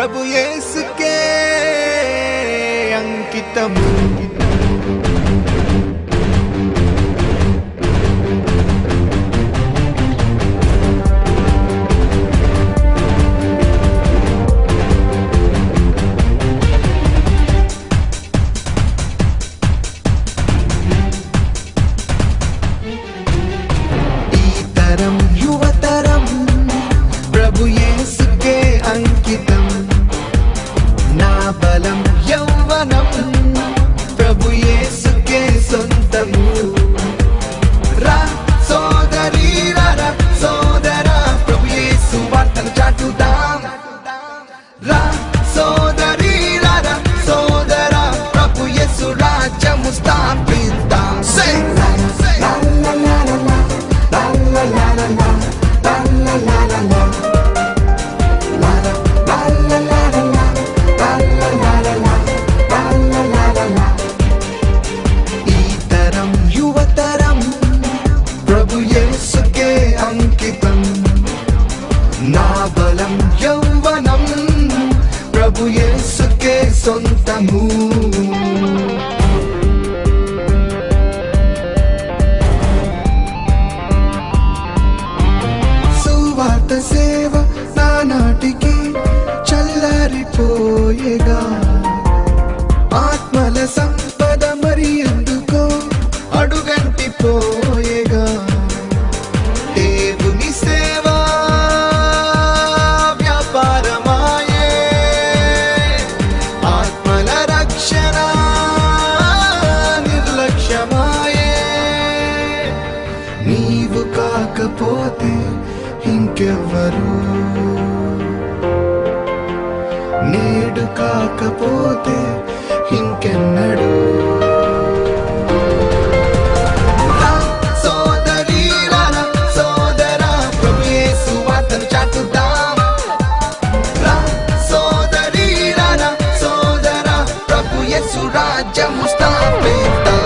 ప్రభు యేసుకే అంకితము ఈ తరం యువతరం ప్రభు యేసుకే అంకితం నా బలం యౌవనం ప్రభు యేసుకే సొంతము రా సోదరి రా సోదరా ప్రభు యేసు వార్తను చాటుదాం రా సోదరి రా సోదరా ప్రభు యేసు రాజ్యము స్థాపిద్దాం Say, say. La, la, la, la, la. La, la, la, la, la. La, la, la, la, la. La, la, la, la, la, la, la. La, la, la, la, la. La, la, la, la, la. ఈ తరం యువతరం ప్రభు యేసుకే అంకితం నా బలం యౌవనం ప్రభు యేసుకే సొంతము సువార్త సేవ నానాటికి చల్లారిపోయేగా ఆత్మల సంపద మరి ఎందుకో అడుగంటి పోయేగా దేవుని సేవ వ్యాపారమాయే ఆత్మల రక్షణ నిర్లక్ష్యమాయే నీవు కాకపోతే ఇంకెవ్వరు నేడు కాకపోతే ఇంకెన్నడు రా సోదరి రా సోదరా ప్రభు యేసు వార్తను చాటుదాం రా సోదరి రా సోదరా ప్రభు యేసు రాజ్యము స్థాపిద్దాం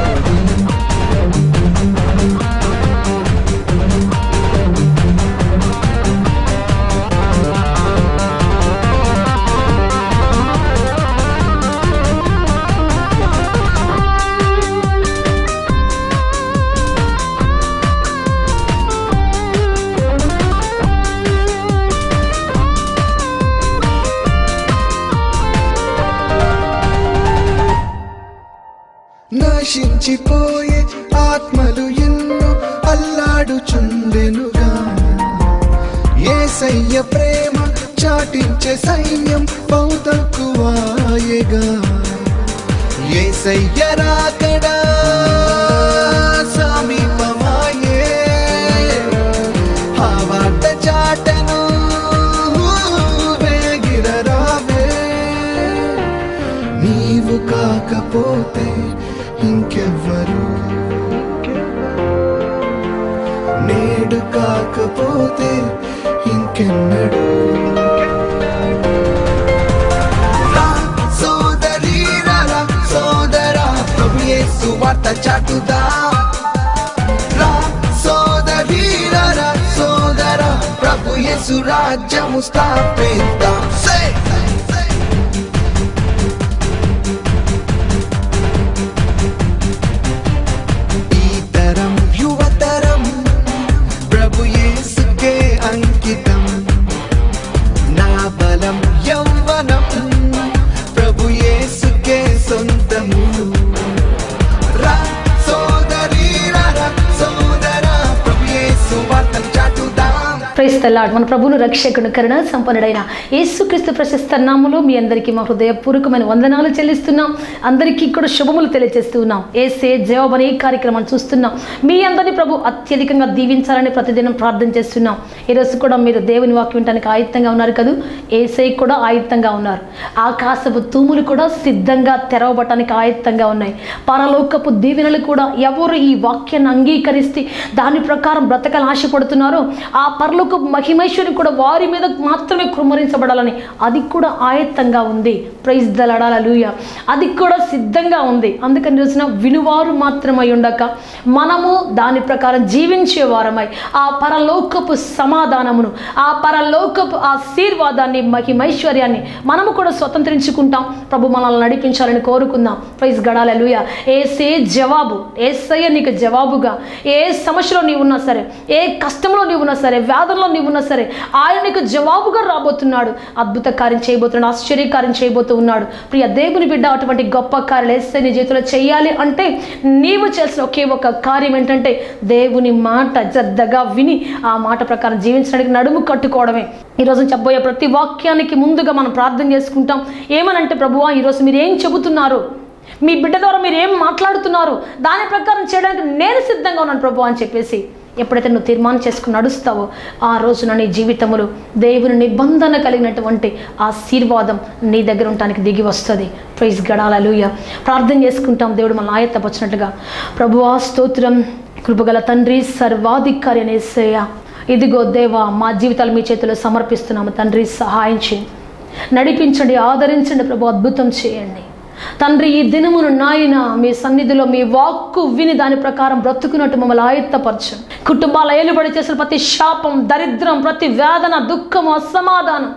నశించిపోయే ఆత్మలు ఎన్నో అల్లాడుచుండెనుగా ఏసయ్య ప్రేమ చాటించే సైన్యం బౌతక్కువాయగా ఏసయ్య రాకడా సమీపమాయే ఆ వార్త చాటను వేగిరరావే నీవు కాకపోతే ఇంకెవ్వరు నేడు కాకపోతే ఇంకెన్నడు రా సోదరి రా సోదరా ప్రభు యేసు వార్త చాటుదా రా సోదరి రా సోదరా ప్రభు యేసు రాజ్యము స్థాపిద్దాం Say! ఈ తరం యువతరం ప్రభు యేసుకే అంకితం నా బలం యౌవనం ప్రభు యేసుకే సొంతము రా సోదరి రా సోదరా ప్రభు యేసు వార్తను చాటుదాం ప్రైస్తలాడ్ మన ప్రభువును రక్షకుడు కరుణ సంపన్నుడైన యేసుక్రీస్తు ప్రశస్త నామములో మీ అందరికీ మా హృదయపూర్వకమైన వందనాలు చెల్లిస్తున్నాం అందరికీ కూడా శుభములు తెలియజేస్తున్నాం ఏసే జవాబు అనే కార్యక్రమాన్ని చూస్తున్నాం మీ అందరినీ ప్రభు అత్యధికంగా దీవించాలని ప్రతిదినం ప్రార్థన చేస్తున్నాం ఈరోజు కూడా మీరు దేవుని వాక్యం వినడానికి ఆయుత్తంగా ఉన్నారు కదూ ఏసై కూడా ఆయుత్తంగా ఉన్నారు ఆకాశపు తూములు కూడా సిద్ధంగా తెరవబడటానికి ఆయుత్తంగా ఉన్నాయి పరలోకపు దీవెనలు కూడా ఎవరు ఈ వాక్యాన్ని అంగీకరిస్తే దాని ప్రకారం బ్రతకాలని ఆశపడుతున్నారో ఆ పరలోకపు మహిమేశ్వరి కూడా వారి మీద మాత్రమే కృమ్మరించబడాలని అది కూడా ఆయత్తంగా ఉంది ప్రైజ్ దలడాలూయ అది కూడా సిద్ధంగా ఉంది అందుకని చూసిన వినువారు మాత్రమై ఉండక మనము దాని ప్రకారం జీవించే వారమై ఆ పరలోకపు సమాధానమును ఆ పరలోకపు ఆశీర్వాదాన్ని మహిమైశ్వర్యాన్ని మనము కూడా స్వతంత్రించుకుంటాం ప్రభు మనల్ని నడిపించాలని కోరుకుందాం ప్రైజ్ గడాలూయ ఏసే జవాబు ఏసయ్య నీకు జవాబుగా ఏ సమస్యలో నీవు ఉన్నా సరే ఏ కష్టంలో నీవు ఉన్నా సరే వ్యాధంలో నీవు ఉన్నా సరే ఆయన నీకు జవాబుగా రాబోతున్నాడు అద్భుత కార్యం చేయబోతున్నాడు ఆశ్చర్యకార్యం చేయబోతూ ఉన్నాడు ప్రియ దేవుని బిడ్డ అటువంటి గొప్ప కార్యాలు వేస్తే నీ జీవితంలో చేయాలి అంటే నీవు చేసిన ఒకే ఒక కార్యం ఏంటంటే దేవుని మాట శ్రద్ధగా విని ఆ మాట ప్రకారం జీవించడానికి నడుము కట్టుకోవడమే ఈరోజు చెప్పబోయే ప్రతి వాక్యానికి ముందుగా మనం ప్రార్థన చేసుకుంటాం ఏమనంటే ప్రభువా ఈరోజు మీరు ఏం చెబుతున్నారు మీ బిడ్డ ద్వారా మీరు ఏం మాట్లాడుతున్నారు దాని ప్రకారం చేయడానికి నేను సిద్ధంగా ఉన్నాను ప్రభు అని చెప్పేసి ఎప్పుడైతే నువ్వు తీర్మానం చేసుకుని నడుస్తావో ఆ రోజున నీ జీవితములు దేవుని నిబంధన కలిగినటువంటి ఆశీర్వాదం నీ దగ్గర ఉండటానికి దిగి వస్తుంది ప్రైజ్ గడాలూయ ప్రార్థన చేసుకుంటాం దేవుడు మన ఆయత్తపచ్చినట్లుగా ప్రభువా స్తోత్రం కృపగల తండ్రి సర్వాధికారి అనేసేయ ఇదిగో దేవా మా జీవితాలు మీ చేతిలో సమర్పిస్తున్నాము తండ్రి సహాయం చేయండి నడిపించండి ఆదరించండి ప్రభు అద్భుతం చేయండి తండ్రి ఈ దినమును నాయన మీ సన్నిధిలో మీ వాక్కు విని దాని ప్రకారం బ్రతుకున్నట్టు మమ్మల్ని ఆయత్తపరచు కుటుంబాల ఏలుబడి చేసిన ప్రతి శాపం దరిద్రం ప్రతి వేదన దుఃఖము అసమాధానం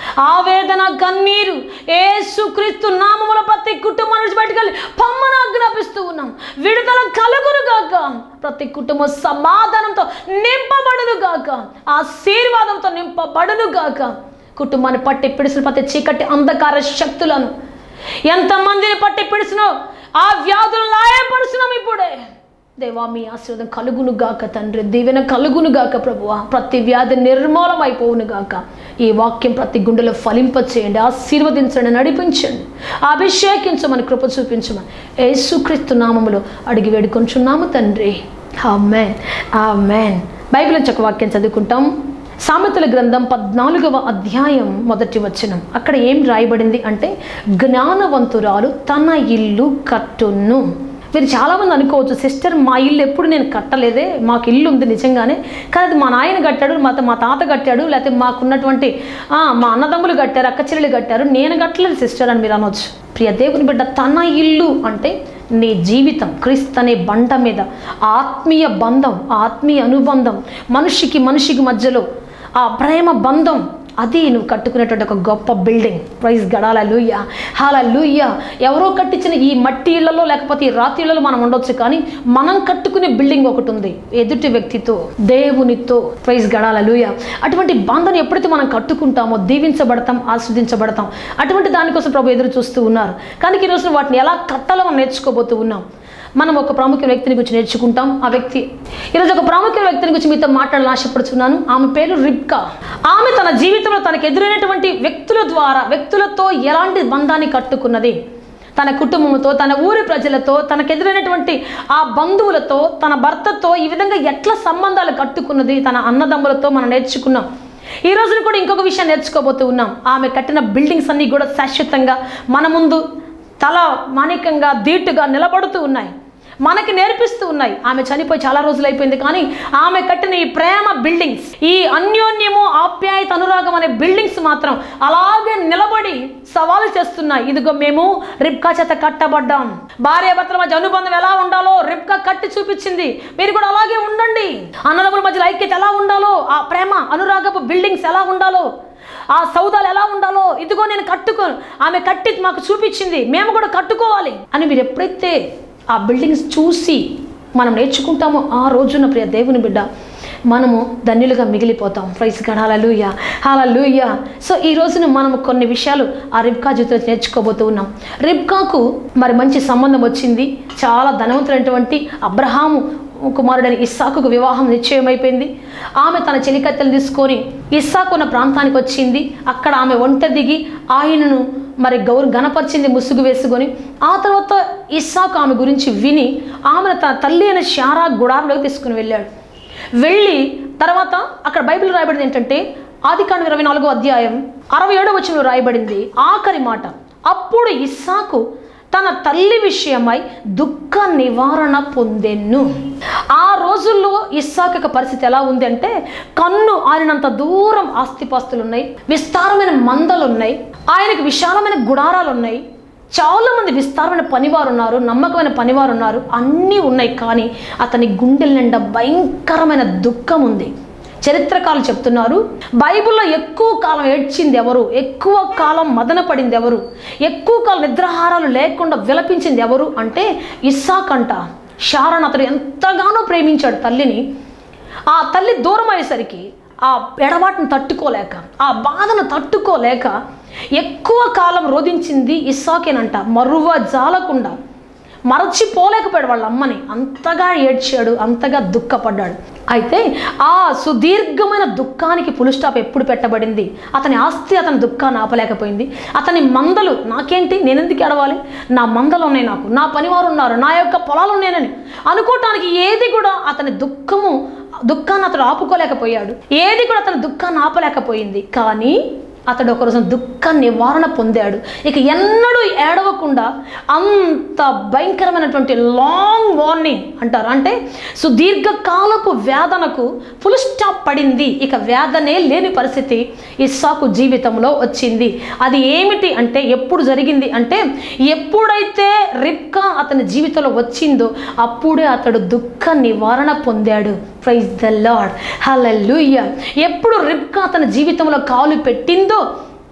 ఆవేదన కన్నీరు ఏసుక్రీస్తు నామముల ప్రతి కుటుంబం నుంచి బయటకెళ్ళి పమ్మను ఆజ్ఞాపిస్తూ ఉన్నాం విడుదల కలుగును గాక ప్రతి కుటుంబం సమాధానంతో నింపబడును గాక ఆశీర్వాదంతో నింపబడును గాక కుటుంబాన్ని పట్టి పిడిసిన ప్రతి చీకటి అంధకార శక్తులను ఎంతమందిని పట్టి పిడిచినో ఆ వ్యాధులు లాయపరుచున్నాం ఇప్పుడే దేవా మీ ఆశీర్వాదం కలుగును గాక తండ్రి దీవెన కలుగును గాక ప్రభువా ప్రతి వ్యాధి నిర్మూలం అయిపోవును గాక ఈ వాక్యం ప్రతి గుండెలో ఫలింప చేయండి ఆశీర్వదించండి నడిపించండి అభిషేకించమని కృప చూపించమని యేసుక్రీస్తు నామములో అడిగి వేడుకొంచున్నాము తండ్రి ఆమెన్ ఆమెన్ బైబిల్ చక్క వాక్యం చదువుకుంటాం సామెతల గ్రంథం పద్నాలుగవ అధ్యాయం మొదటి వచనం అక్కడ ఏం రాయబడింది అంటే జ్ఞానవంతురాలు తన ఇల్లు కట్టును మీరు చాలామంది అనుకోవచ్చు సిస్టర్ మా ఇల్లు ఎప్పుడు నేను కట్టలేదే మాకు ఇల్లు ఉంది నిజంగానే కానీ అది మా నాయన కట్టాడు మా మా తాత కట్టాడు లేకపోతే మాకున్నటువంటి "ఆ, మా అన్నదమ్ములు కట్టారు అక్క చెల్లెలు కట్టారు నేను కట్టలేదు సిస్టర్ అని మీరు అనొచ్చు ప్రియ దేవుని బిడ్డ తన ఇల్లు అంటే నీ జీవితం క్రీస్తు అనే బండ మీద ఆత్మీయ బంధం ఆత్మీయ అనుబంధం మనిషికి మనిషికి మధ్యలో ఆ ప్రేమ బంధం అది నువ్వు కట్టుకునేటువంటి ఒక గొప్ప బిల్డింగ్ ప్రైజ్ గడాల లూయ హాల లూయ ఎవరో కట్టించిన ఈ మట్టి ఇళ్లలో లేకపోతే ఈ రాతి ఇళ్లలో మనం ఉండొచ్చు కానీ మనం కట్టుకునే బిల్డింగ్ ఒకటి ఉంది ఎదుటి వ్యక్తితో దేవునితో ప్రైజ్ గడాల లూయ అటువంటి బంధం ఎప్పుడైతే మనం కట్టుకుంటామో దీవించబడతాం ఆస్వాదించబడతాం అటువంటి దానికోసం ప్రభు ఎదురు చూస్తూ ఉన్నారు కానీ ఈ రోజున వాటిని ఎలా కట్టాలో మనం నేర్చుకోబోతూ ఉన్నాం మనం ఒక ప్రాముఖ్య వ్యక్తిని గురించి నేర్చుకుంటాం ఆ వ్యక్తి ఈరోజు ఒక ప్రాముఖ్య వ్యక్తిని గురించి మీతో మాట్లాడాలని ఆశపడుతున్నాను ఆమె పేరు రిబ్కా ఆమె తన జీవితంలో తనకు ఎదురైనటువంటి వ్యక్తుల ద్వారా వ్యక్తులతో ఎలాంటి బంధాన్ని కట్టుకున్నది తన కుటుంబంతో తన ఊరి ప్రజలతో తనకు ఎదురైనటువంటి ఆ బంధువులతో తన భర్తతో ఈ విధంగా ఎట్లా సంబంధాలు కట్టుకున్నది తన అన్నదమ్ములతో మనం నేర్చుకున్నాం ఈ రోజున కూడా ఇంకొక విషయం నేర్చుకోబోతూ ఉన్నాం ఆమె కట్టిన బిల్డింగ్స్ అన్నీ కూడా శాశ్వతంగా మన ముందు తల మానికంగా ధీటుగా నిలబడుతూ ఉన్నాయి మనకి నేర్పిస్తూ ఉన్నాయి ఆమె చనిపోయి చాలా రోజులు అయిపోయింది కానీ ఆమె కట్టిన ఈ ప్రేమ బిల్డింగ్స్ ఈ అన్యోన్యము ఆప్యాయత అనురాగం అనే బిల్డింగ్స్ మాత్రం అలాగే నిలబడి సవాలు చేస్తున్నాయి ఇదిగో మేము రిబ్కా చేత కట్టబడ్డాం భార్య భర్తల మధ్య అనుబంధం ఎలా ఉండాలో రిబ్కా కట్టి చూపించింది మీరు కూడా అలాగే ఉండండి అన్నదమ్ముల మధ్యలో ఐక్యత ఎలా ఉండాలో ఆ ప్రేమ అనురాగపు బిల్డింగ్స్ ఎలా ఉండాలో ఆ సౌదాలు ఎలా ఉండాలో ఇదిగో నేను కట్టుకోను ఆమె కట్టి మాకు చూపించింది మేము కూడా కట్టుకోవాలి అని మీరు ఎప్పుడైతే ఆ బిల్డింగ్స్ చూసి మనం నేర్చుకుంటామో ఆ రోజున ప్రియ దేవుని బిడ్డ మనము ధన్యులుగా మిగిలిపోతాం ప్రైస్ గడాలూయ హాలూయ సో ఈ రోజున మనం కొన్ని విషయాలు ఆ రిబ్కా జీవితంలో నేర్చుకోబోతూ ఉన్నాం రిబ్కాకు మరి మంచి సంబంధం వచ్చింది చాలా ధనవంతులైనటువంటి అబ్రహాము కుమారుడైన ఇస్సాకుకు వివాహం నిశ్చయమైపోయింది ఆమె తన చెలికత్తెలు తీసుకొని ఇస్సాకు ఉన్న ప్రాంతానికి వచ్చింది అక్కడ ఆమె వంట దిగి ఆయనను మరి గౌరు గణపరిచింది ముసుగు వేసుకొని ఆ తర్వాత ఇస్సాకు ఆమె గురించి విని ఆమెను తన తల్లి అయిన శారా గుడారంలోకి తీసుకుని వెళ్ళాడు వెళ్ళి తర్వాత అక్కడ బైబిల్ రాయబడింది ఏంటంటే ఆదికాండ ఇరవై నాలుగో అధ్యాయం అరవై ఏడో వచ్చిన రాయబడింది ఆఖరి మాట అప్పుడు ఇస్సాకు తన తల్లి విషయమై దుఃఖ నివారణ పొందెను ఆ రోజుల్లో ఇస్సాకు యొక్క పరిస్థితి ఎలా ఉంది అంటే కన్ను ఆయనంత దూరం ఆస్తిపాస్తులు ఉన్నాయి విస్తారమైన మందలు ఉన్నాయి ఆయనకి విశాలమైన గుడారాలు ఉన్నాయి చాలా మంది విస్తారమైన పనివారు ఉన్నారు నమ్మకమైన పనివారు ఉన్నారు అన్నీ ఉన్నాయి కానీ అతని గుండెల నిండా భయంకరమైన దుఃఖం ఉంది చరిత్రకారులు చెప్తున్నారు బైబిల్లో ఎక్కువ కాలం ఏడ్చింది ఎవరు ఎక్కువ కాలం మదన పడింది ఎవరు ఎక్కువ కాలం నిద్రాహారాలు లేకుండా విలపించింది ఎవరు అంటే ఇస్సాక్ అంట షారన్ అతడు ఎంతగానో ప్రేమించాడు తల్లిని ఆ తల్లి దూరం అయ్యేసరికి ఆ ఎడబాటును తట్టుకోలేక ఆ బాధను తట్టుకోలేక ఎక్కువ కాలం రోధించింది ఇస్సాకేనంట మరువ జాలకుండా మరచిపోలేకపోయాడు వాళ్ళ అమ్మని అంతగా ఏడ్చాడు అంతగా దుఃఖపడ్డాడు అయితే ఆ సుదీర్ఘమైన దుఃఖానికి పులు స్టాప్ ఎప్పుడు పెట్టబడింది అతని ఆస్తి అతని దుఃఖాన్ని ఆపలేకపోయింది అతని మందలు నాకేంటి నేనెందుకు ఏడవాలి నా మందలు ఉన్నాయి నాకు నా పనివారు ఉన్నారు నా యొక్క పొలాలు ఉన్నాయని అనుకోవటానికి ఏది కూడా అతని దుఃఖము దుఃఖాన్ని అతడు ఆపుకోలేకపోయాడు ఏది కూడా అతని దుఃఖాన్ని ఆపలేకపోయింది కానీ అతడు ఒకరోజు దుఃఖ నివారణ పొందాడు ఇక ఎన్నడూ ఏడవకుండా అంత భయంకరమైనటువంటి లాంగ్ వార్నింగ్ అంటారు అంటే సుదీర్ఘకాలపు వేదనకు ఫుల్ స్టాప్ పడింది ఇక వేదనే లేని పరిస్థితి ఇస్సాకు జీవితంలో వచ్చింది అది ఏమిటి అంటే ఎప్పుడు జరిగింది అంటే ఎప్పుడైతే రిబ్కా అతని జీవితంలో వచ్చిందో అప్పుడే అతడు దుఃఖ నివారణ పొందాడు ప్రైజ్ ద లాడ్ హల్లెలూయా ఎప్పుడు రిబ్కా తన జీవితంలో కాలు పెట్టిందో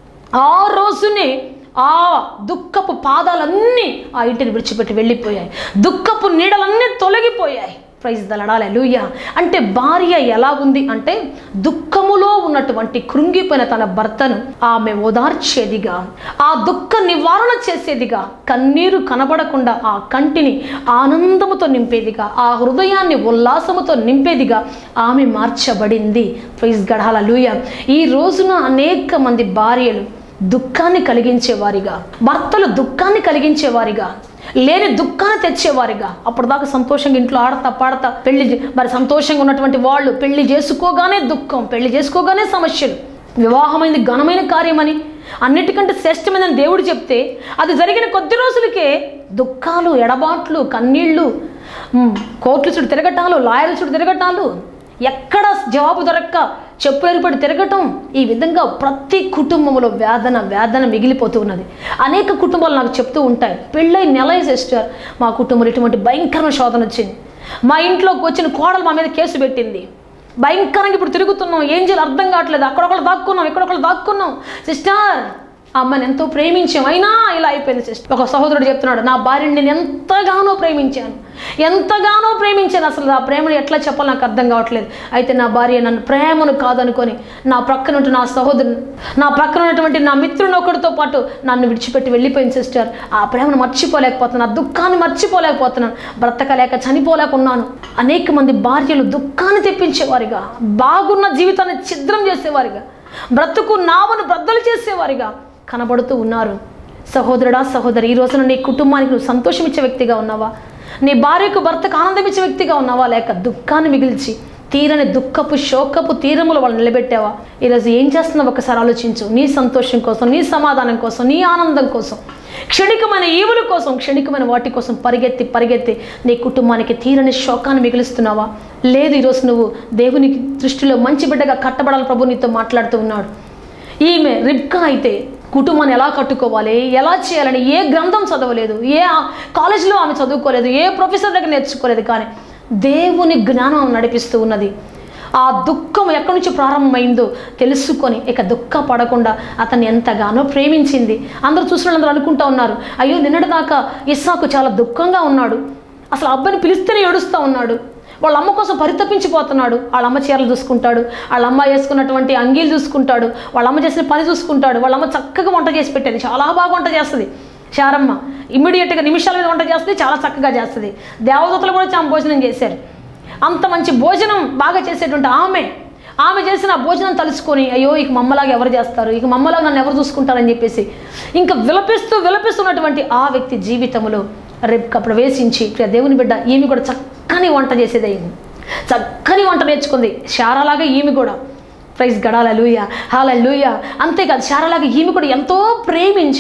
ఆ రోజునే ఆ దుఃఖపు పాదాలన్నీ ఆ ఇంటిని విడిచిపెట్టి వెళ్ళిపోయాయి దుఃఖపు నీడలన్నీ తొలగిపోయాయి ప్రైజ్ దలడాలి లూయ అంటే భార్య ఎలా ఉంది అంటే దుఃఖములో ఉన్నటువంటి కృంగిపోయిన తన భర్తను ఆమె ఓదార్చేదిగా ఆ దుఃఖ నివారణ చేసేదిగా కన్నీరు కనబడకుండా ఆ కంటిని ఆనందముతో నింపేదిగా ఆ హృదయాన్ని ఉల్లాసముతో నింపేదిగా ఆమె మార్చబడింది ప్రైజ్ గడాల లూయ ఈ రోజున అనేక మంది భార్యలు దుఃఖాన్ని కలిగించేవారిగా భర్తలు దుఃఖాన్ని కలిగించేవారిగా లేని దుఃఖాన్ని తెచ్చేవారిగా అప్పటిదాకా సంతోషంగా ఇంట్లో ఆడతా పాడతా పెళ్లి చే- మరి సంతోషంగా ఉన్నటువంటి వాళ్ళు పెళ్లి చేసుకోగానే దుఃఖం పెళ్లి చేసుకోగానే సమస్యలు వివాహమైంది ఘనమైన కార్యమని అన్నిటికంటే శ్రేష్టమైనని దేవుడు చెప్తే అది జరిగిన కొద్ది రోజులకే దుఃఖాలు ఎడబాట్లు కన్నీళ్ళు మ్, కోర్టుల చుట్టూ తిరగటాలు లాయర్ల చుట్టూ తిరగటాలు ఎక్కడ జవాబు దొరక్క చెప్పు ఏర్పడి తిరగటం ఈ విధంగా ప్రతి కుటుంబంలో వేదన వేదన మిగిలిపోతూ ఉన్నది అనేక కుటుంబాలు నాకు చెప్తూ ఉంటాయి పెళ్ళై నెల సిస్టర్ మా కుటుంబంలో ఇటువంటి భయంకరమైన శోధన వచ్చింది మా ఇంట్లోకి వచ్చిన కోడలు మా మీద కేసు పెట్టింది భయంకరంగా ఇప్పుడు తిరుగుతున్నాం ఏం చేయాలి అర్థం కావట్లేదు అక్కడొకళ్ళు దాక్కున్నాం ఇక్కడొకళ్ళు దాక్కున్నాం సిస్టర్ ఆ అమ్మాయిని ఎంతో ప్రేమించాం అయినా ఇలా అయిపోయింది సిస్టర్ ఒక సహోదరుడు చెప్తున్నాడు నా భార్యని నేను ఎంతగానో ప్రేమించాను ఎంతగానో ప్రేమించాను అసలు ఆ ప్రేమను ఎట్లా చెప్పాలి నాకు అర్థం కావట్లేదు అయితే నా భార్య నన్ను ప్రేమను కాదనుకొని నా ప్రక్కన ఉంటే నా సహోదరుని నా ప్రక్కన ఉన్నటువంటి నా మిత్రుని ఒకరితో పాటు నన్ను విడిచిపెట్టి వెళ్ళిపోయింది సిస్టర్ ఆ ప్రేమను మర్చిపోలేకపోతున్నాను ఆ దుఃఖాన్ని మర్చిపోలేకపోతున్నాను బ్రతకలేక చనిపోలేకున్నాను అనేక మంది భార్యలు దుఃఖాన్ని తెప్పించేవారిగా బాగున్న జీవితాన్ని ఛిద్రం చేసేవారిగా బ్రతుకు నావను బ్రద్దలు చేసేవారిగా కనబడుతూ ఉన్నారు సహోదరుడా సహోదరి ఈ రోజున నీ కుటుంబానికి నువ్వు సంతోషం ఇచ్చే వ్యక్తిగా ఉన్నావా నీ భార్యకు భర్తకు ఆనందం ఇచ్చే వ్యక్తిగా ఉన్నావా లేక దుఃఖాన్ని మిగిల్చి తీరని దుఃఖపు శోకపు తీరములు వాళ్ళు నిలబెట్టావా ఈరోజు ఏం చేస్తున్నావు ఒకసారి ఆలోచించు నీ సంతోషం కోసం నీ సమాధానం కోసం నీ ఆనందం కోసం క్షణికమైన ఈవుల కోసం క్షణికమైన వాటి కోసం పరిగెత్తి పరిగెత్తి నీ కుటుంబానికి తీరని శోకాన్ని మిగిలిస్తున్నావా లేదు ఈరోజు నువ్వు దేవుని దృష్టిలో మంచి బిడ్డగా కట్టబడాలి ప్రభు నీతో మాట్లాడుతూ ఉన్నాడు ఈమె రిబ్కా అయితే కుటుంబాన్ని ఎలా కట్టుకోవాలి ఎలా చేయాలని ఏ గ్రంథం చదవలేదు ఏ ఆ- కాలేజీలో ఆమె చదువుకోలేదు ఏ ప్రొఫెసర్ దగ్గర నేర్చుకోలేదు కానీ దేవుని జ్ఞానం ఆమెను నడిపిస్తూ ఉన్నది ఆ దుఃఖం ఎక్కడి నుంచి ప్రారంభమైందో తెలుసుకొని ఇక దుఃఖపడకుండా అతన్ని ఎంతగానో ప్రేమించింది అందరూ చూసిన వాళ్ళందరూ అనుకుంటా ఉన్నారు అయ్యో నిన్నటిదాకా ఇస్సాకు చాలా దుఃఖంగా ఉన్నాడు అసలు అబ్బాయిని పిలిస్తేనే ఏడుస్తూ ఉన్నాడు వాళ్ళ అమ్మ కోసం పరితపించిపోతున్నాడు వాళ్ళ అమ్మ చీరలు చూసుకుంటాడు వాళ్ళ అమ్మ వేసుకున్నటువంటి అంగీలు చూసుకుంటాడు వాళ్ళ అమ్మ చేసిన పని చూసుకుంటాడు వాళ్ళ అమ్మ చక్కగా వంట చేసి పెట్టేది చాలా బాగా వంట చేస్తుంది శారమ్మ ఇమ్మీడియట్గా నిమిషాల మీద వంట చేస్తుంది చాలా చక్కగా చేస్తుంది దేవదూతలు కూడా చాలా భోజనం చేశారు అంత మంచి భోజనం బాగా చేసేటువంటి ఆమె ఆమె చేసిన ఆ భోజనం తలుచుకొని అయ్యో ఇక మమ్మలాగా ఎవరు చేస్తారు ఇక మమ్మలాగా నన్ను ఎవరు చూసుకుంటారని చెప్పేసి ఇంకా విలపిస్తూ విలపిస్తున్నటువంటి ఆ వ్యక్తి జీవితంలో రేపు ప్రవేశించి ప్రియ దేవుని బిడ్డ ఈమె కూడా చక్కని వంట చేసేది అయింది చక్కని వంట నేర్చుకుంది శారాలాగా ఈమె కూడా ప్రైజ్ గడాల లూయ హాల లూయ అంతేకాదు శారలాగా ఈమె కూడా ఎంతో ప్రేమించి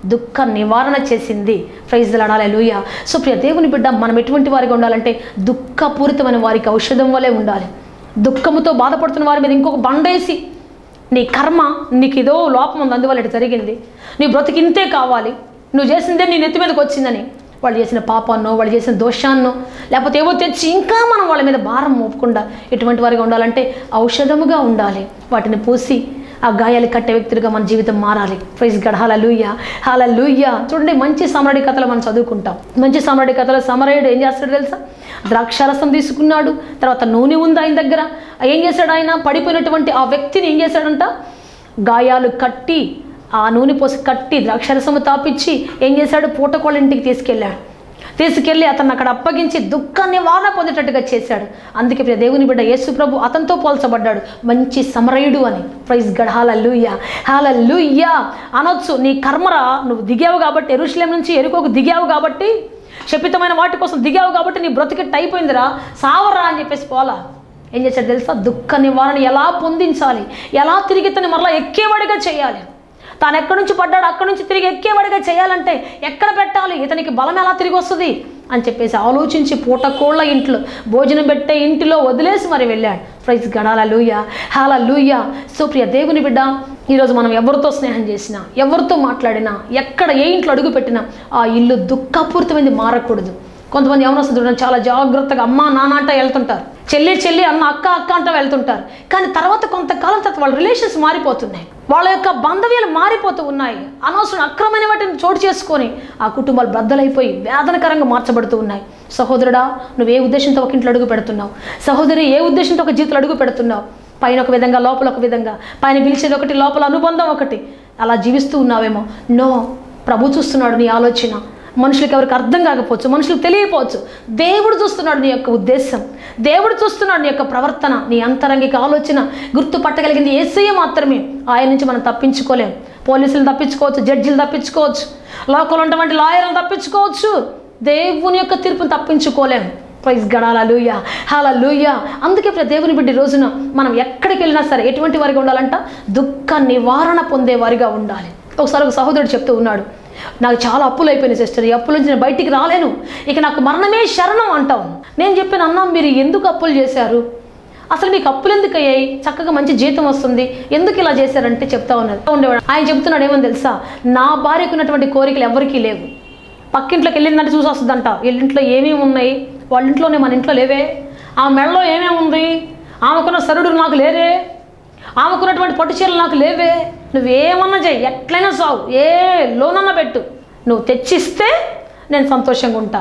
దుఃఖ నివారణ చేసింది ప్రైజ్ లడాలి లూయ సో ప్రియ దేవుని బిడ్డ మనం ఎటువంటి వారిగా ఉండాలంటే దుఃఖపూరితమైన వారికి ఔషధం వలె ఉండాలి దుఃఖముతో బాధపడుతున్న వారి మీద ఇంకొక బండేసి నీ కర్మ నీకు ఏదో లోపం ఉంది అందువల్ల ఇటు జరిగింది నీ బ్రతికి ఇంతే కావాలి నువ్వు చేసిందే నీ నెత్తి మీదకి వచ్చిందని వాళ్ళు చేసిన పాపాన్నో వాళ్ళు చేసిన దోషాన్నో లేకపోతే ఏవో తెచ్చి ఇంకా మనం వాళ్ళ మీద భారం మోపకుండా ఎటువంటి వారిగా ఉండాలంటే ఔషధముగా ఉండాలి వాటిని పూసి ఆ గాయాలు కట్టే వ్యక్తులుగా మన జీవితం మారాలి ప్రైజ్ గడ్ హలలుయ్య హలలుయ్య చూడండి మంచి సమరడి కథలు మనం చదువుకుంటాం మంచి సమరడి కథలో సమరయుడు ఏం చేస్తాడు తెలుసా ద్రాక్షారసం తీసుకున్నాడు తర్వాత నూనె ఉంది ఆయన దగ్గర ఏం చేశాడు ఆయన పడిపోయినటువంటి ఆ వ్యక్తిని ఏం చేశాడంట గాయాలు కట్టి ఆ నూనె పోసి కట్టి ద్రాక్షరసము తాపిచ్చి ఏం చేశాడు పూటకోళ్ళ ఇంటికి తీసుకెళ్ళాడు తీసుకెళ్ళి అతన్ని అక్కడ అప్పగించి దుఃఖాన్ని వాన పొందేటట్టుగా చేశాడు అందుకే ప్రియ దేవుని బిడ్డ యేసు ప్రభు అతనితో పోల్చబడ్డాడు మంచి సమరయుడు అని ప్రైజ్ గడ్ హాలూయ హాలూయ అనొచ్చు నీ కర్మరా నువ్వు దిగావు కాబట్టి ఎరుషులేం నుంచి ఎరుకోకు దిగావు కాబట్టి శపితమైన వాటి కోసం దిగావు కాబట్టి నీ బ్రతికిట్ అయిపోయిందిరా సావరా అని చెప్పేసి పోలా ఏం చేశాడు తెలుసా దుఃఖ నివారణ ఎలా పొందించాలి ఎలా తిరిగి తను మరలా ఎక్కేవాడిగా చేయాలి తాను ఎక్కడి నుంచి పడ్డాడు అక్కడి నుంచి తిరిగి ఎక్కేవాడిగా చేయాలంటే ఎక్కడ పెట్టాలి ఇతనికి బలం ఎలా తిరిగి వస్తుంది అని చెప్పేసి ఆలోచించి పూట కోళ్ళ ఇంట్లో భోజనం పెట్టే ఇంటిలో వదిలేసి మరి వెళ్ళాడు ప్రైజ్ గడాల లూయ హాల లూయ సుప్రియ దేవుని బిడ్డ ఈరోజు మనం ఎవరితో స్నేహం చేసినా ఎవరితో మాట్లాడినా ఎక్కడ ఏ ఇంట్లో అడుగు పెట్టినా ఆ ఇల్లు దుఃఖపూరితమైంది మారకూడదు కొంతమంది యవనస్తులు చూడండి చాలా జాగ్రత్తగా అమ్మ నాన్న అంట వెళ్తుంటారు చెల్లి చెల్లి అన్న అక్క అక్క అంట వెళ్తుంటారు కానీ తర్వాత కొంతకాలం తర్వాత వాళ్ళ రిలేషన్స్ మారిపోతున్నాయి వాళ్ళ యొక్క బాంధవ్యాలు మారిపోతూ ఉన్నాయి అనవసరం అక్రమైన వాటిని చోటు చేసుకొని ఆ కుటుంబాలు బద్దలైపోయి వేదనకరంగా మార్చబడుతూ ఉన్నాయి సహోదరుడా నువ్వు ఏ ఉద్దేశంతో ఒక ఇంట్లో అడుగు పెడుతున్నావు సహోదరి ఏ ఉద్దేశంతో ఒక జీవితంలో అడుగు పెడుతున్నావు పైన ఒక విధంగా లోపల ఒక విధంగా పైన పిలిచేది ఒకటి లోపల అనుబంధం ఒకటి అలా జీవిస్తూ ఉన్నావేమో నో ప్రభు చూస్తున్నాడు నీ ఆలోచన మనుషులకు ఎవరికి అర్థం కాకపోవచ్చు మనుషులకు తెలియకపోవచ్చు దేవుడు చూస్తున్నాడు నీ యొక్క ఉద్దేశం దేవుడు చూస్తున్నాడు నీ యొక్క ప్రవర్తన నీ అంతరంగిక ఆలోచన గుర్తుపట్టగలిగింది ఏసయ్య మాత్రమే ఆయన నుంచి మనం తప్పించుకోలేం పోలీసులను తప్పించుకోవచ్చు జడ్జిలు తప్పించుకోవచ్చు లోకల్ ఉన్నటువంటి లాయర్లను తప్పించుకోవచ్చు దేవుని యొక్క తీర్పును తప్పించుకోలేం ప్రైజ్ గడాలూయ హాలూయ అందుకే ప్రతి దేవుని బిడ్డ ఈ రోజున మనం ఎక్కడికి వెళ్ళినా సరే ఎటువంటి వారిగా ఉండాలంట దుఃఖ నివారణ పొందే వారిగా ఉండాలి ఒకసారి ఒక సహోదరుడు చెప్తూ ఉన్నాడు నాకు చాలా అప్పులు అయిపోయినాయి సిస్టర్ ఈ అప్పుల నుంచి నేను బయటికి రాలేను ఇక నాకు మరణమే శరణం అంటాం నేను చెప్పాను అన్నా మీరు ఎందుకు అప్పులు చేశారు అసలు మీకు అప్పులు ఎందుకు అయ్యాయి చక్కగా మంచి జీతం వస్తుంది ఎందుకు ఇలా చేశారంటే చెప్తా ఉన్నారు ఉండేవాడు ఆయన చెప్తున్నాడు ఏమని తెలుసా నా భార్యకు ఉన్నటువంటి కోరికలు ఎవరికీ లేవు పక్కింట్లోకి వెళ్ళిందంటే చూసి వస్తుందంట వీళ్ళింట్లో ఏమేమి ఉన్నాయి వాళ్ళ ఇంట్లోనే మన ఇంట్లో లేవే ఆ మెడలో ఏమేమి ఉంది ఆమెకున్న సరుడు నాకు లేరే ఆమెకున్నటువంటి పట్టు చీరలు నాకు లేవే నువ్వేమన్నా చెయ్యి ఎట్లయినా సావు ఏ లోనన్నా పెట్టు నువ్వు తెచ్చిస్తే నేను సంతోషంగా ఉంటా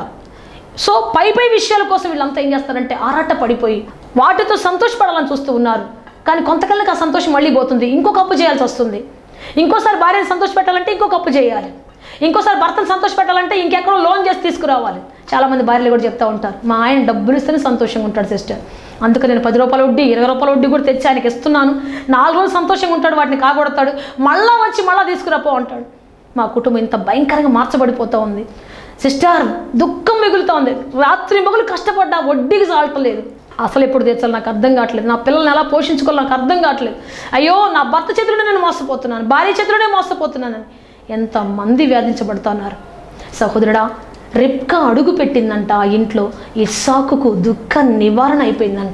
సో పై పై విషయాల కోసం వీళ్ళంతా ఏం చేస్తారంటే ఆరాట పడిపోయి వాటితో సంతోషపడాలని చూస్తూ ఉన్నారు కానీ కొంతకాలానికి ఆ సంతోషం మళ్ళీ పోతుంది ఇంకొక అప్పు చేయాల్సి వస్తుంది ఇంకోసారి భార్యను సంతోష పెట్టాలంటే ఇంకొక అప్పు చేయాలి ఇంకోసారి భర్తను సంతోష పెట్టాలంటే ఇంకెక్కడో లోన్ చేసి తీసుకురావాలి చాలామంది భార్యలు కూడా చెప్తా ఉంటారు మా ఆయన డబ్బులు ఇస్తేనే సంతోషంగా ఉంటాడు సిస్టర్ అందుకే నేను పది రూపాయల వడ్డీ ఇరవై రూపాయల వడ్డీ కూడా తెచ్చి ఆయనకి ఇస్తున్నాను నాలుగు రోజులు సంతోషంగా ఉంటాడు వాటిని కాగొడతాడు మళ్ళా వచ్చి మళ్ళా తీసుకురాపో అంటాడు మా కుటుంబం ఇంత భయంకరంగా మార్చబడిపోతూ ఉంది సిస్టర్ దుఃఖం మిగులుతూ ఉంది రాత్రి మొగలు కష్టపడ్డా వడ్డీకి సాల్టలేదు అసలు ఎప్పుడు తీర్చాలి నాకు అర్థం కావట్లేదు నా పిల్లల్ని ఎలా పోషించుకోవాలి నాకు అర్థం కావట్లేదు అయ్యో నా భర్త చేతిలోనే నేను మోసపోతున్నాను భార్య చేతిలోనే మోసపోతున్నానని ఎంతమంది వ్యాధించబడుతున్నారు సహోదరుడా రిప్కా అడుగు పెట్టిందంట ఆ ఇంట్లో ఇస్సాకుకు దుఃఖ నివారణ అయిపోయిందంట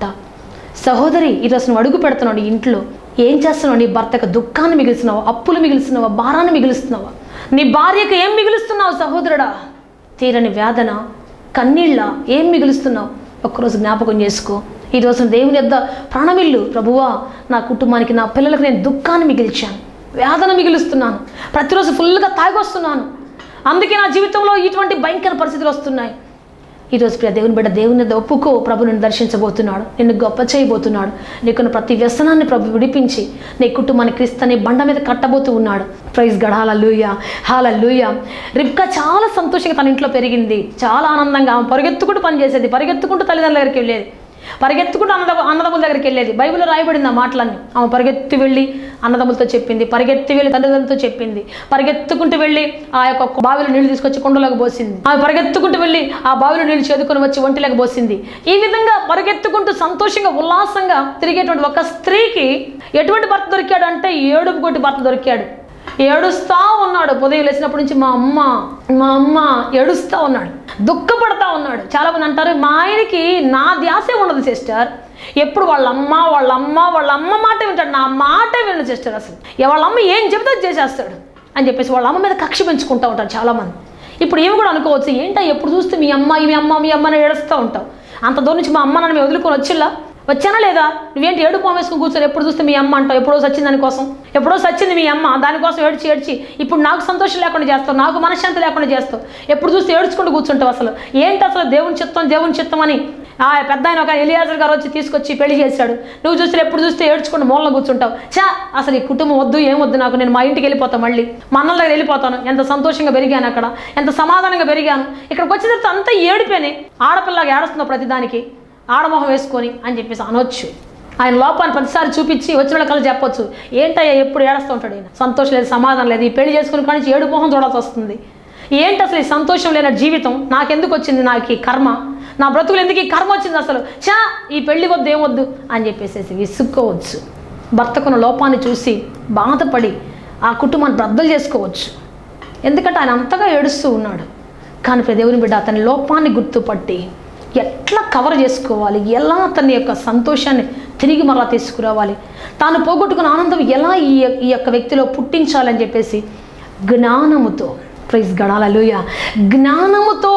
సహోదరి ఈరోజు నువ్వు అడుగు పెడుతున్నావు నీ ఇంట్లో ఏం చేస్తున్నావు నీ భర్తకు దుఃఖాన్ని మిగిలిస్తున్నావా అప్పులు మిగిలిస్తున్నావా భారాన్ని మిగిలిస్తున్నావా నీ భార్యకు ఏం మిగులుస్తున్నావు సహోదరుడా తీరని వేదన కన్నీళ్ళ ఏం మిగులుస్తున్నావు ఒక్కరోజు జ్ఞాపకం చేసుకో ఈరోజు దేవుని యొద్ద ప్రాణమిల్లు ప్రభువా నా కుటుంబానికి నా పిల్లలకు నేను దుఃఖాన్ని మిగిల్చాను వేదన మిగులుస్తున్నాను ప్రతిరోజు ఫుల్గా తాగొస్తున్నాను అందుకే నా జీవితంలో ఇటువంటి భయంకర పరిస్థితులు వస్తున్నాయి ఈరోజు ప్రియ దేవుని బిడ్డ దేవుని యొద్ద ఒప్పుకో ప్రభు నిన్ను దర్శించబోతున్నాడు నిన్ను గొప్ప చేయబోతున్నాడు నీకున్న ప్రతి వ్యసనాన్ని ప్రభు విడిపించి నీ కుటుంబాన్ని క్రీస్తని బండ మీద కట్టబోతూ ఉన్నాడు ప్రైజ్ గడ హాలూయ హాలూయ రిబ్కా చాలా సంతోషంగా తన ఇంట్లో పెరిగింది చాలా ఆనందంగా ఆమె పరిగెత్తుకుంటూ పనిచేసేది పరిగెత్తుకుంటూ తల్లిదండ్రుల దగ్గరికి వెళ్ళేది పరిగెత్తుకుంటూ అన్నదమ్ము అన్నదమ్ముల దగ్గరికి వెళ్ళేది బైబిల్లో రాయబడింది ఆ మాటలన్నీ ఆమె పరిగెత్తి వెళ్ళి అన్నదమ్ములతో చెప్పింది పరిగెత్తి వెళ్ళి తల్లిదండ్రులతో చెప్పింది పరిగెత్తుకుంటూ వెళ్ళి ఆ యొక్క బావిలో నీళ్లు తీసుకొచ్చి కుండలోకి పోసింది ఆమె పరిగెత్తుకుంటూ వెళ్ళి ఆ బావిలో నీళ్లు చేదుకొని వచ్చి ఒంటిలోకి పోసింది ఈ విధంగా పరిగెత్తుకుంటూ సంతోషంగా ఉల్లాసంగా తిరిగేటువంటి ఒక స్త్రీకి ఎటువంటి భర్త దొరికాడు అంటే ఏడుపు కొట్టి భర్త దొరికాడు ఏడుస్తా ఉన్నాడు ఉదయం లేచినప్పటి నుంచి మా అమ్మ మా అమ్మ ఏడుస్తా ఉన్నాడు దుఃఖపడతా ఉన్నాడు చాలా మంది అంటారు మా ఆయనకి నా ధ్యాసే ఉండదు సిస్టర్ ఎప్పుడు వాళ్ళ అమ్మ వాళ్ళ అమ్మ వాళ్ళ అమ్మ మాట వింటాడు నా మాట వినడు సిస్టర్ అసలు ఏ వాళ్ళ అమ్మ ఏం చెబితే అది చేసేస్తాడు అని చెప్పేసి వాళ్ళ అమ్మ మీద కక్ష పెంచుకుంటూ ఉంటారు చాలామంది ఇప్పుడు ఏమి కూడా అనుకోవచ్చు ఏంటో ఎప్పుడు చూస్తే మీ అమ్మ మీ అమ్మ మీ అమ్మని ఏడుస్తూ ఉంటావు అంత దూరం నుంచి మా అమ్మ నన్ను వదులుకొని వచ్చిల్లా వచ్చానా లేదా నువ్వేంటి ఏడు పాము వేసుకుని కూర్చొని ఎప్పుడు చూస్తే మీ అమ్మ అంటావు ఎప్పుడో సచ్చింది దానికోసం ఎప్పుడో సచ్చింది మీ అమ్మ దానికోసం ఏడ్చి ఏడ్చి ఇప్పుడు నాకు సంతోషం లేకుండా చేస్తావు నాకు మనశ్శాంతి లేకుండా చేస్తావు ఎప్పుడు చూస్తే ఏడ్చుకుంటూ కూర్చుంటావు అసలు ఏంటి అసలు దేవుని చిత్తం దేవుని చిత్తం అని ఆ పెద్ద ఆయన ఒక ఎలియాజర్ గారు వచ్చి తీసుకొచ్చి పెళ్లి చేశాడు నువ్వు చూస్తే ఎప్పుడు చూస్తే ఏడ్చుకుంటూ మూలన కూర్చుంటావు చా అసలు ఈ కుటుంబం వద్దు ఏం వద్దు నాకు నేను మా ఇంటికి వెళ్ళిపోతాను మళ్ళీ మా అన్నల దగ్గర వెళ్ళిపోతాను ఎంత సంతోషంగా పెరిగాను అక్కడ ఎంత సమాధానంగా పెరిగాను ఇక్కడికి వచ్చిన తర్వాత అంతా ఏడిపోయినాయి ఆడపిల్లగా ఏడుస్తున్నావు ప్రతిదానికి ఆడమొహం వేసుకొని అని చెప్పేసి అనొచ్చు ఆయన లోపాన్ని ప్రతిసారి చూపించి వచ్చిన వాళ్ళ కళ్ళు చెప్పొచ్చు ఏంటయ్యా ఎప్పుడు ఏడుస్తూ ఉంటాడు ఆయన సంతోషం లేదు సమాధానం లేదు ఈ పెళ్లి చేసుకుని కానీ ఏడు మొహం చూడాల్సి వస్తుంది ఏంటి అసలు ఈ సంతోషం లేని జీవితం నాకెందుకు వచ్చింది నాకు ఈ కర్మ నా బ్రతుకులు ఎందుకు ఈ కర్మ వచ్చింది అసలు చా ఈ పెళ్లి వద్దు ఏమొద్దు అని చెప్పేసి విసుక్కోవచ్చు భర్తకున్న లోపాన్ని చూసి బాధపడి ఆ కుటుంబాన్ని బ్రద్దలు చేసుకోవచ్చు ఎందుకంటే ఆయన అంతగా ఏడుస్తూ ఉన్నాడు కానీ ప్రియ దేవుని బిడ్డ అతని లోపాన్ని గుర్తుపట్టి ఎట్లా కవర్ చేసుకోవాలి ఎలా అతని యొక్క సంతోషాన్ని తిరిగి మరలా తీసుకురావాలి తాను పోగొట్టుకున్న ఆనందం ఎలా ఈ యొ- ఈ యొక్క వ్యక్తిలో పుట్టించాలని చెప్పేసి జ్ఞానముతో ప్రైజ్ గడాలలుయ జ్ఞానముతో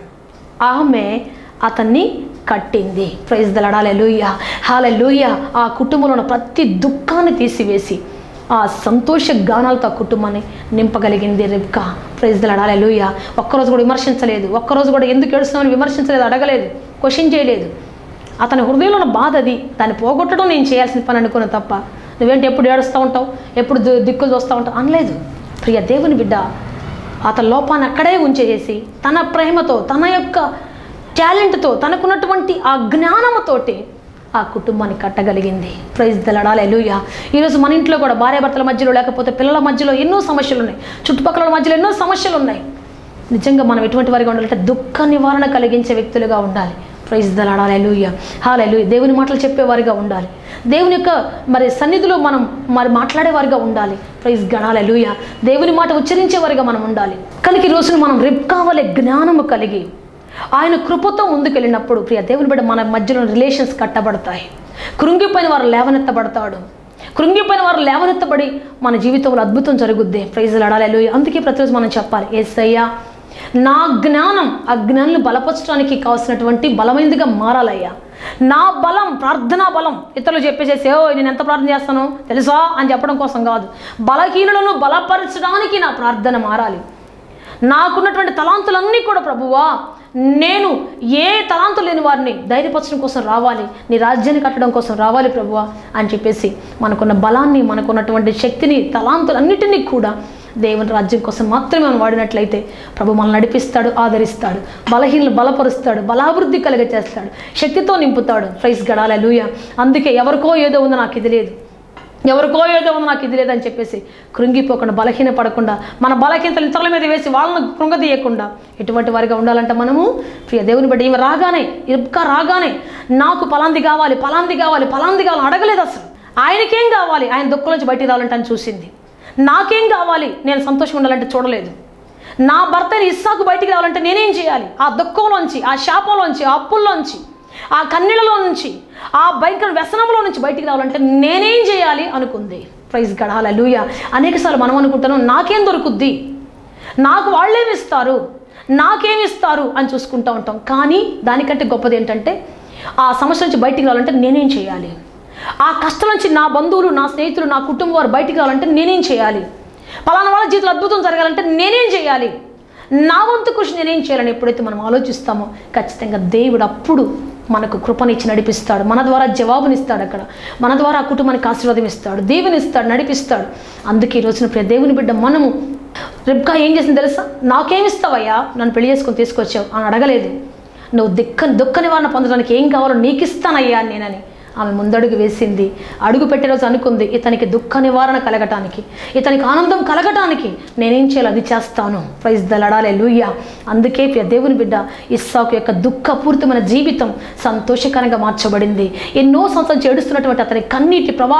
ఆమె అతన్ని కట్టింది ప్రైజ్ దలడాలే లూయ హాలే లూయ ఆ కుటుంబంలో ఉన్న ప్రతి దుఃఖాన్ని తీసివేసి ఆ సంతోష గానాలతో ఆ కుటుంబాన్ని నింపగలిగింది రిబ్కా ప్రైజ్ దలడాలే లూయ ఒక్కరోజు కూడా విమర్శించలేదు ఒక్కరోజు కూడా ఎందుకు ఏడుస్తున్నామని విమర్శించలేదు అడగలేదు క్వశ్చన్ చేయలేదు అతని హృదయంలో ఉన్న బాధ అది దాన్ని పోగొట్టడం నేను చేయాల్సిన పని అనుకున్న తప్ప నువ్వేంటి ఎప్పుడు ఏడుస్తూ ఉంటావు ఎప్పుడు ది- దిక్కులు చూస్తూ ఉంటావు అనలేదు ప్రియ దేవుని బిడ్డ అతని లోపాన్ని అక్కడే ఉంచేసి తన ప్రేమతో తన యొక్క టాలెంట్తో తనకున్నటువంటి ఆ జ్ఞానముతోటి ఆ కుటుంబాన్ని కట్టగలిగింది ప్రైజ్ దలడాలి ఎలుయ ఈరోజు మన ఇంట్లో కూడా భార్యాభర్తల మధ్యలో లేకపోతే పిల్లల మధ్యలో ఎన్నో సమస్యలు ఉన్నాయి చుట్టుపక్కల మధ్యలో ఎన్నో సమస్యలు ఉన్నాయి నిజంగా మనం ఎటువంటి వారిగా ఉండాలంటే దుఃఖ నివారణ కలిగించే వ్యక్తులుగా ఉండాలి ప్రైజ్ దలాడాలి ఎలుయ హాలెలు దేవుని మాటలు చెప్పేవారిగా ఉండాలి దేవుని యొక్క మరి సన్నిధిలో మనం మరి మాట్లాడేవారిగా ఉండాలి ప్రైజ్ గడాలి ఎలుయ దేవుని మాట ఉచ్చరించేవారిగా మనం ఉండాలి కనుక ఈ రోజున మనం రిబ్కావలే జ్ఞానము కలిగి ఆయన కృపతో ముందుకెళ్ళినప్పుడు ప్రియ దేవుని బిడ్డ మన మధ్యలో రిలేషన్స్ కట్టబడతాయి కృంగిపోయిన వారు లేవనెత్తబడతాడు కృంగిపోయిన వారు లేవనెత్తబడి మన జీవితంలో అద్భుతం జరుగుద్ది ప్రైజులు అడాలి అందుకే ప్రతిరోజు మనం చెప్పాలి ఏసయ్యా నా జ్ఞానం ఆ జ్ఞానాన్ని బలపరచడానికి కావాల్సినటువంటి బలమైనదిగా మారాలయ్యా నా బలం ప్రార్థనా బలం ఇతరులు చెప్పేసేసి ఓ నేను ఎంత ప్రార్థన చేస్తాను తెలుసా అని చెప్పడం కోసం కాదు బలహీనులను బలపరచడానికి నా ప్రార్థన మారాలి నాకున్నటువంటి తలాంతులన్నీ కూడా ప్రభువా నేను ఏ తలాంతులు లేని వారిని ధైర్యపరచడం కోసం రావాలి నీ రాజ్యాన్ని కట్టడం కోసం రావాలి ప్రభువా అని చెప్పేసి మనకున్న బలాన్ని మనకున్నటువంటి శక్తిని తలాంతులన్నిటినీ కూడా దేవుని రాజ్యం కోసం మాత్రమే మనం వాడినట్లయితే ప్రభు మనల్ని నడిపిస్తాడు ఆదరిస్తాడు బలహీనలు బలపరుస్తాడు బలాభివృద్ధి కలిగ చేస్తాడు శక్తితో నింపుతాడు ప్రైస్ గడాల లూయ అందుకే ఎవరికో ఏదో ఉందో నాకు ఇది లేదు ఎవరికో ఏదో ఉంది నాకు ఇది లేదని చెప్పేసి కృంగిపోకుండా బలహీన పడకుండా మన బలహీనతలు ఇతరుల మీద వేసి వాళ్ళను కృంగదీయకుండా ఎటువంటి వారిగా ఉండాలంటే మనము ప్రియ దేవుని బట్టి ఈమె రాగానే ఇరుక్క రాగానే నాకు పలాంది కావాలి పలాంది కావాలి పలాంది కావాలి అడగలేదు అసలు ఆయనకేం కావాలి ఆయన దుఃఖం నుంచి బయటికి రావాలంటే అని చూసింది నాకేం కావాలి నేను సంతోషంగా ఉండాలంటే చూడలేదు నా భర్తని ఇస్సాకు బయటికి రావాలంటే నేనేం చేయాలి ఆ దుఃఖంలోంచి ఆ శాపంలోంచి ఆ అప్పుల్లోంచి ఆ కన్నీళ్ళలో నుంచి ఆ భయంకర వ్యసనంలో నుంచి బయటికి రావాలంటే నేనేం చేయాలి అనుకుంది ప్రైజ్ గడాల లూయ అనేకసార్లు మనం అనుకుంటాను నాకేం దొరుకుద్ది నాకు వాళ్ళేమి ఇస్తారు నాకేమి ఇస్తారు అని చూసుకుంటూ ఉంటాం కానీ దానికంటే గొప్పది ఏంటంటే ఆ సమస్య నుంచి బయటికి రావాలంటే నేనేం చేయాలి ఆ కష్టం నుంచి నా బంధువులు నా స్నేహితులు నా కుటుంబం వారు బయటికి రావాలంటే నేనేం చేయాలి పలానా వాళ్ళ జీవితంలో అద్భుతం జరగాలంటే నేనేం చేయాలి నా వంతు కృషి నేనేం చేయాలని ఎప్పుడైతే మనం ఆలోచిస్తామో ఖచ్చితంగా దేవుడు అప్పుడు మనకు కృపనిచ్చి నడిపిస్తాడు మన ద్వారా జవాబునిస్తాడు అక్కడ మన ద్వారా ఆ కుటుంబానికి ఆశీర్వాదం ఇస్తాడు దేవునిస్తాడు నడిపిస్తాడు అందుకే ఈ రోజున ప్రియ దేవుని బిడ్డ మనము రిబ్కా ఏం చేసింది తెలుసా నాకేమిస్తావయ్యా నన్ను పెళ్లి చేసుకొని తీసుకొచ్చావు అని అడగలేదు నువ్వు దిక్క దుఃఖ నివారణ పొందడానికి ఏం కావాలో నీకు ఇస్తానయ్యా నేనని ఆమె ముందడుగు వేసింది అడుగు పెట్టే రోజు అనుకుంది ఇతనికి దుఃఖ నివారణ కలగటానికి ఇతనికి ఆనందం కలగటానికి నేనేం చేయాలి అది చేస్తాను ప్రైజ్ దలడాలే లూయ్య అందుకే ప్రియ దేవుని బిడ్డ ఇస్సాకు యొక్క దుఃఖపూరితమైన జీవితం సంతోషకరంగా మార్చబడింది ఎన్నో సంవత్సరం చేడుస్తున్నటువంటి అతని కన్నీటి ప్రవాహం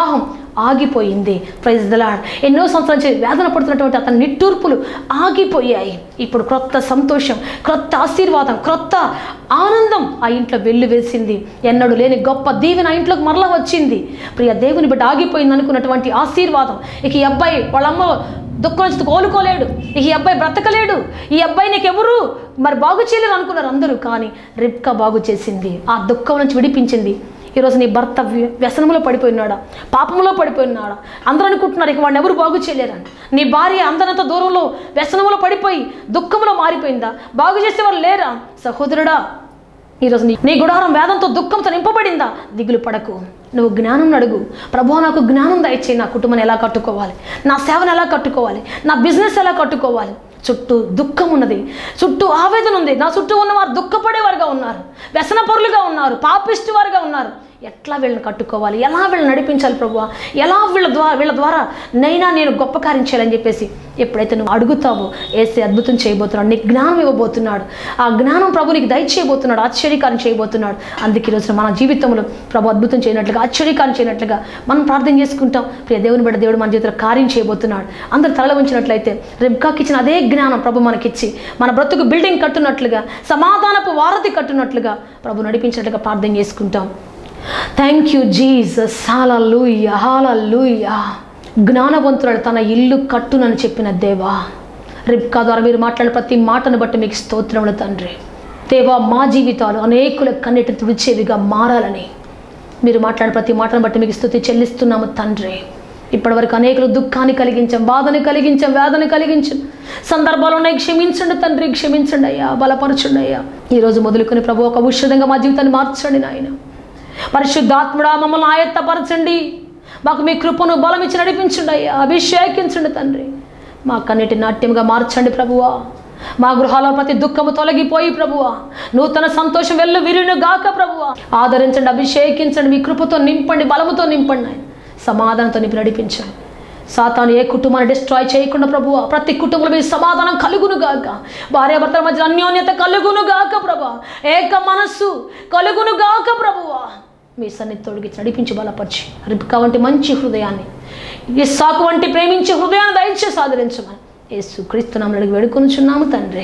ఆగిపోయింది ప్రైజ్ దలాడ్ ఎన్నో సంవత్సరాల నుంచి వేదన పడుతున్నటువంటి అతని నిట్టూర్పులు ఆగిపోయాయి ఇప్పుడు క్రొత్త సంతోషం క్రొత్త ఆశీర్వాదం క్రొత్త ఆనందం ఆ ఇంట్లో వెల్లు వేసింది ఎన్నడూ లేని గొప్ప దీవెన ఆ ఇంట్లోకి మరలా వచ్చింది ప్రియ దేవుని బిడ్డ ఆగిపోయింది అనుకున్నటువంటి ఆశీర్వాదం ఇక ఈ అబ్బాయి వాళ్ళమ్మ దుఃఖం నుంచి కోలుకోలేడు ఇక ఈ అబ్బాయి బ్రతకలేడు ఈ అబ్బాయి నీకెవరు మరి బాగు చేయలేరు అనుకున్నారు అందరూ కానీ రిబ్కా బాగు చేసింది ఆ దుఃఖం నుంచి విడిపించింది ఈరోజు నీ భర్త వ్య- వ్యసనంలో పడిపోయినాడా పాపంలో పడిపోయినాడా అందరూ అనుకుంటున్నారు ఇక వాడిని ఎవరు బాగు చేయలేరని నీ భార్య అందరంత దూరంలో వ్యసనంలో పడిపోయి దుఃఖంలో మారిపోయిందా బాగు చేసేవారు లేరా సహోదరుడా ఈరోజు నీ నీ గుడారం వేదంతో దుఃఖంతో నింపబడిందా దిగులు పడకు నువ్వు జ్ఞానం అడుగు ప్రభు నాకు జ్ఞానం దయచేయి నా కుటుంబాన్ని ఎలా కట్టుకోవాలి నా సేవను ఎలా కట్టుకోవాలి నా బిజినెస్ ఎలా కట్టుకోవాలి చుట్టూ దుఃఖం ఉన్నది చుట్టూ ఆవేదన ఉంది నా చుట్టూ ఉన్నవారు దుఃఖపడేవారుగా ఉన్నారు వ్యసన పరులుగా ఉన్నారు పాపిష్టి వారుగా ఉన్నారు ఎట్లా వీళ్ళని కట్టుకోవాలి ఎలా వీళ్ళని నడిపించాలి ప్రభు ఎలా వీళ్ళ ద్వారా వీళ్ళ ద్వారా నైనా నేను గొప్ప కార్యం చేయాలని చెప్పేసి ఎప్పుడైతే నువ్వు అడుగుతావో ఏసే అద్భుతం చేయబోతున్నాడు నీకు జ్ఞానం ఇవ్వబోతున్నాడు ఆ జ్ఞానం ప్రభు నీకు దయచేయబోతున్నాడు ఆశ్చర్యకారం చేయబోతున్నాడు అందుకే ఈరోజు మన జీవితంలో ప్రభు అద్భుతం చేయనట్లుగా ఆశ్చర్యకారం చేయనట్లుగా మనం ప్రార్థన చేసుకుంటాం ప్రియ దేవుని బిడ్డ దేవుడు మన జీవితంలో కార్యం చేయబోతున్నాడు అందరు తల ఉంచినట్లయితే రిబ్కాకి ఇచ్చిన అదే జ్ఞానం ప్రభు మనకిచ్చి మన బ్రతుకు బిల్డింగ్ కట్టున్నట్లుగా సమాధానపు వారధి కట్టున్నట్లుగా ప్రభు నడిపించినట్లుగా ప్రార్థన చేసుకుంటాం thank you Jesus hallelujah hallelujah జ్ఞానవంతుడు తన ఇల్లు కట్టునని చెప్పిన దేవా రిబ్కా ద్వారా మీరు మాట్లాడిన ప్రతి మాటను బట్టి మీకు స్తోత్రములు తండ్రి దేవా మా జీవితాలు అనేకుల కన్నీటి తుడిచేవిగా మారాలని మీరు మాట్లాడిన ప్రతి మాటను బట్టి మీకు స్థుతి చెల్లిస్తున్నాము తండ్రి ఇప్పటివరకు అనేకులు దుఃఖాన్ని కలిగించాం బాధను కలిగించాం వేదన కలిగించాం సందర్భాలు ఉన్నాయి క్షమించండి తండ్రి క్షమించండి అయ్యా బలపరచండి అయ్యా ఈరోజు మొదలుకొని ప్రభు ఒక ఔషధంగా మా జీవితాన్ని మార్చండి నాయన పరిశుద్ధాత్ముడా మమ్మల్ని ఆయత్తపరచండి మాకు మీ కృపను బలం ఇచ్చి నడిపించండి అయ్యా అభిషేకించండి తండ్రి మా కన్నిటి నాట్యంగా మార్చండి ప్రభువా మా గృహాల్లో ప్రతి దుఃఖము తొలగిపోయి ప్రభువా నూతన సంతోషం వెళ్ళు విరును గాక ప్రభువా ఆదరించండి అభిషేకించండి మీ కృపతో నింపండి బలముతో నింపండి ఆయన సమాధానంతో నింపి నడిపించండి సాతాను ఏ కుటుంబాన్ని డిస్ట్రాయ్ చేయకుండా ప్రభువ ప్రతి కుటుంబంలో మీ సమాధానం కలుగును గాక భార్యాభర్తల మధ్య అన్యోన్యత కలుగును గాక ప్రభా ఏక మనస్సు కలుగును గాక ప్రభువా మీ సన్నిధి తొలగించి నడిపించి బలపరిచి రిపిక వంటి మంచి హృదయాన్ని ఇస్సాకు వంటి ప్రేమించే హృదయాన్ని దయచేసి ఆదరించమని యేసు క్రీస్తునామని అడిగి వేడుకొనుచున్నాము తండ్రి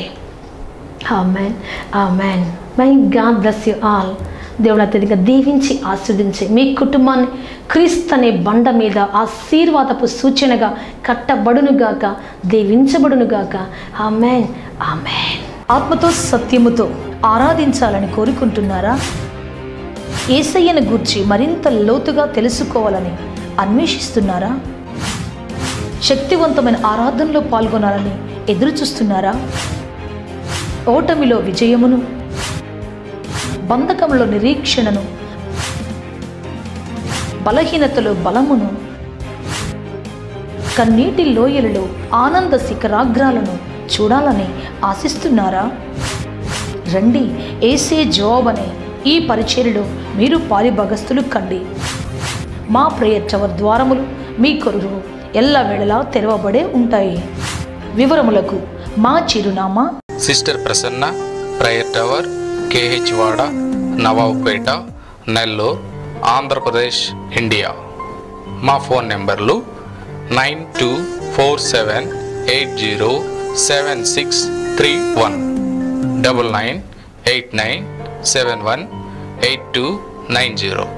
amen amen may God bless you all దేవుడు అత్యధిక దీవించి ఆస్వాదించి మీ కుటుంబాన్ని క్రీస్తు అనే బండ మీద ఆశీర్వాదపు సూచనగా కట్టబడునుగాక దీవించబడునుగాక ఆమెన్ ఆమెన్ ఆత్మతో సత్యముతో ఆరాధించాలని కోరుకుంటున్నారా ఏసయ్యను గూర్చి మరింత లోతుగా తెలుసుకోవాలని అన్వేషిస్తున్నారా శక్తివంతమైన ఆరాధనలో పాల్గొనాలని ఎదురు చూస్తున్నారా ఓటమిలో విజయమును బంధకంలో నిరీక్షణను బలహీనతలో బలమును కన్నీటి లోయలలో ఆనంద శిఖరాగ్రాలను చూడాలని ఆశిస్తున్నారా రండి ఏసే జవాబ్ అనే ఈ పరిచర్యలో మీరు పాలిభగస్తులు కండి మా ప్రేయర్ చవర్ ద్వారములు మీ కొరకు ఎల్ల వేళలా తెరవబడే ఉంటాయి వివరములకు మా చిరునామా sister Prasanna prayer tower K H Nawabpet Nellore Andhra Pradesh India మా ఫోన్ నెంబర్లు nine two four seven eight zero seven six three one double nine eight nine seven one eight two nine zero